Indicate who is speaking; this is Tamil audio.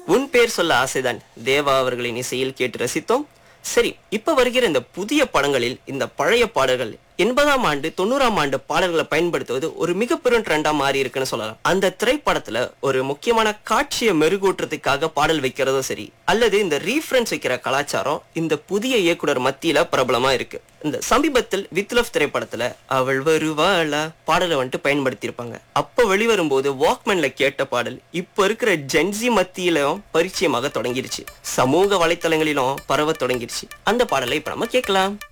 Speaker 1: உன் பேர் சொல்ல ஆசைதான் தேவா அவர்களின் இசையில் கேட்டு ரசித்தோம் சரி இப்ப வருகிற இந்த புதிய படங்களில் இந்த பழைய பாடல்கள் எண்பதாம் ஆண்டு தொண்ணூறாம் ஆண்டு பாடல்களை பயன்படுத்துவது ஒரு மிகப்பெரும் ட்ரெண்டா மாறி இருக்குன்னு சொல்லலாம் அந்த திரைப்படத்துல ஒரு முக்கியமான காட்சியை மெருகூட்டுறதுக்காக பாடல் வைக்கிறதும் சரி அல்லது இந்த ரீஃபரன்ஸ் வைக்கிற கலாச்சாரம் இந்த புதிய இயக்குனர் மத்தியில பிரபலமா இருக்கு இந்த சமீபத்தில் வித்லவ் திரைப்படத்துல அவள் வருவாளா பாடலை வந்துட்டு பயன்படுத்தியிருப்பாங்க அப்ப வெளிவரும்போது வாக்மேன்ல கேட்ட பாடல் இப்ப இருக்கிற ஜென்சி மத்தியிலும் பரிச்சயமாக தொடங்கிருச்சு சமூக வலைத்தளங்களிலும் பரவ தொடங்கிருச்சு அந்த பாடலை இப்ப நம்ம கேட்கலாம்